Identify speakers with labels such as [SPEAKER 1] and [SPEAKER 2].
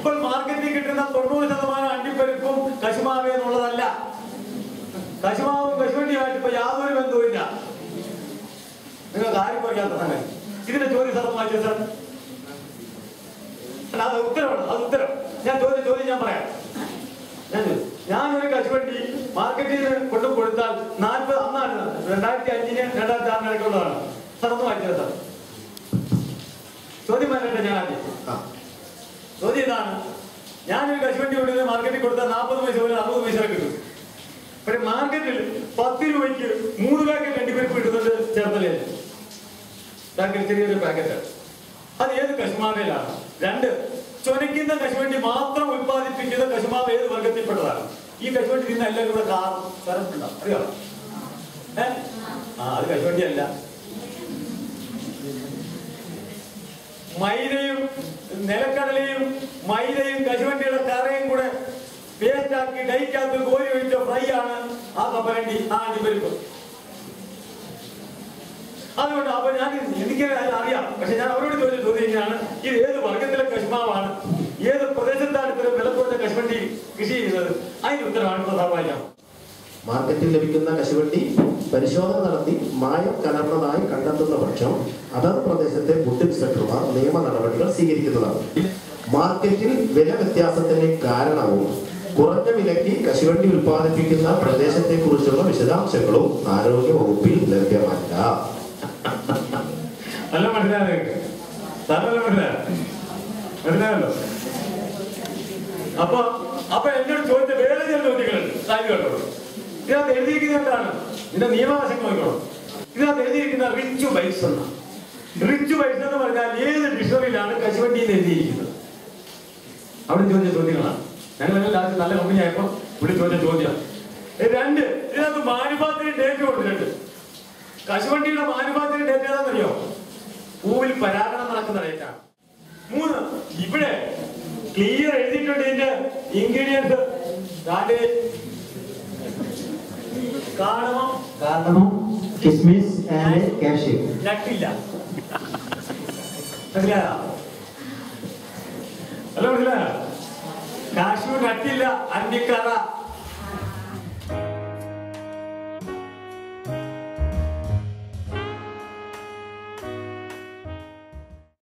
[SPEAKER 1] ഇപ്പോൾ മാർക്കറ്റിൽ കിട്ടുന്ന തൊണ്ണൂറ് ശതമാനം അണ്ടിപ്പരിപ്പും കശുമാവ എന്നുള്ളതല്ല കശുമാവും കശുവണ്ടിയുമായിട്ട് ഇപ്പൊ യാതൊരു ബന്ധവുമില്ല നിങ്ങൾക്ക് ആരും പറയാത്ത സംഗതി ഇതിന്റെ ചോദ്യം സാർ മാറ്റിയ സാർ അല്ല, അത് ഉത്തരവാണ് അത് ഉത്തരം ഞാൻ ചോദ്യം ചോദ്യം ഞാൻ പറയാം ഞാൻ ചോദിച്ചു. ഞാനൊരു കശുവണ്ടി മാർക്കറ്റിൽ നിന്ന് കൊണ്ടു കൊടുത്താൽ നാൽപ്പത് അന്നാണ് രണ്ടായിരത്തി അഞ്ചിന് രണ്ടായിരത്തി ആറിന് ഇടയ്ക്കുള്ളതാണ് സാർ ഒന്ന് മാറ്റിയത് സാർ ചോദ്യം പറഞ്ഞിട്ട് ഞാൻ ആദ്യം ചോദ്യം ഇതാണ് ഞാനൊരു കശുവണ്ടി കൊണ്ടുവന്ന് മാർക്കറ്റിൽ കൊടുത്താൽ നാൽപ്പത് പൈസ പോലെ അറുപത് പൈസ കിട്ടും പക്ഷെ മാർക്കറ്റിൽ പത്ത് രൂപയ്ക്ക് മൂന്ന് പാക്കറ്റ് അണ്ടിപ്പരിപ്പ് കിട്ടുന്നുണ്ട് ചേർത്തലയിൽ പാക്കറ്റ് ചെറിയൊരു പാക്കറ്റ് അത് ഏത് കശുമാവയിലാണ് രണ്ട് ചൊനയ്ക്കുന്ന കശുവണ്ടി മാത്രം ഉത്പാദിപ്പിക്കുന്ന കശുമാവ് ഏത് വർഗത്തിൽപ്പെട്ടതാണ് ഈ കശുവണ്ടി തിന്ന എല്ലാവരും കൂടെ കാർ തരത്തിലുണ്ടാവും അറിയാമോ ഏ ആ അത് കശുവണ്ടി അല്ല മൈദയും നിലക്കടലയും മൈദയും കശുവണ്ടിയുടെ കറയും കൂടെ പേസ്റ്റ് ആക്കി ഡൈക്കകത്ത് കോരി ഒഴിച്ച ഫ്രൈ ആണ് ആ കപ്പലണ്ടി ആ അണ്ടിപ്പരിപ്പ് അതുകൊണ്ട് അപ്പൊ ഞാൻ എനിക്ക് അത് അറിയാം പക്ഷെ ഞാൻ അവരോട് ചോദിച്ച ചോദ്യം ഇങ്ങനെയാണ് ഇത് ഏത് വർഗത്തിലെ കശുമാവാണ് ഏത് പ്രദേശത്താണ് ഇത്തരം വില കുറഞ്ഞ കശുവണ്ടി കൃഷി ചെയ്യുന്നത് അതിന്റെ ഉത്തരവാണ് ഇപ്പൊ സർവായിക്കാം
[SPEAKER 2] മാർക്കറ്റിൽ ലഭിക്കുന്ന കശുവണ്ടി പരിശോധന നടത്തി മായം കലർന്നതായി കണ്ടെത്തുന്ന പക്ഷം അതത് പ്രദേശത്തെ ഫുഡ് ഇൻസ്പെക്ടർമാർ നിയമ നടപടികൾ സ്വീകരിക്കുന്നതാണ് മാർക്കറ്റിൽ വില വ്യത്യാസത്തിന് കാരണവും കുറഞ്ഞ വിലയ്ക്ക് കശുവണ്ടി ഉൽപ്പാദിപ്പിക്കുന്ന പ്രദേശത്തെ കുറിച്ചുള്ള വിശദാംശങ്ങളും ആരോഗ്യ വകുപ്പിൽ ലഭ്യമല്ല
[SPEAKER 1] നല്ല മനസ്സിലായോ നിങ്ങൾക്ക് സാറിനല്ല മനസ്സിലായോ മനസ്സിലായല്ലോ അപ്പൊ അപ്പൊ എന്നോട് ചോദിച്ച വേറെ ചില ചോദ്യങ്ങളുണ്ട് സാരി കേട്ടോ ഇതിനകത്ത് എഴുതിയിരിക്കുന്നത് എന്താണ് ഇതിന്റെ നിയമവശം നോക്കണം ഇതിനകത്ത് എഴുതിയിരിക്കുന്ന റിച്ച് ബൈസ് എന്ന റിച്ച് ബൈസ് എന്ന് പറഞ്ഞാൽ ഏത് ഡിക്ഷണറിയിലാണ് കശുവണ്ടി എന്ന് എഴുതിയിരിക്കുന്നത് അവിടെ ചോദിച്ച ചോദ്യങ്ങളാണ് ഞങ്ങൾ ലാസ്റ്റ് നല്ല കമ്പനി ആയപ്പോ ഇവിടെ ചോദിച്ച ചോദ്യം ഏ, രണ്ട് ഇതിനകത്ത് മാനുഫാക്ചറിംഗ് ഡേറ്റ് കൊടുത്തിട്ടുണ്ട് കശുവണ്ടിയുടെ മാനുഫാക്ചറിംഗ് ഡേറ്റ് ഏതാണെന്നറിയോ പൂവിൽ പരാഗണം നടക്കുന്ന ഡേറ്റാണ് മൂന്ന് ഇവിടെ ക്ലിയർ എഴുതിയിട്ടുണ്ട് ഇതിന്റെ ഇൻഗ്രീഡിയൻസ് കാണുമോ
[SPEAKER 3] കാർഡമം കിസ്മിസ് ആൻഡ് കാഷ്യൂ
[SPEAKER 1] നട്ടില്ല മനസ്സിലായോ അല്ല മനസ്സിലായോ കാശു നട്ടില്ല അണ്ടിക്കറ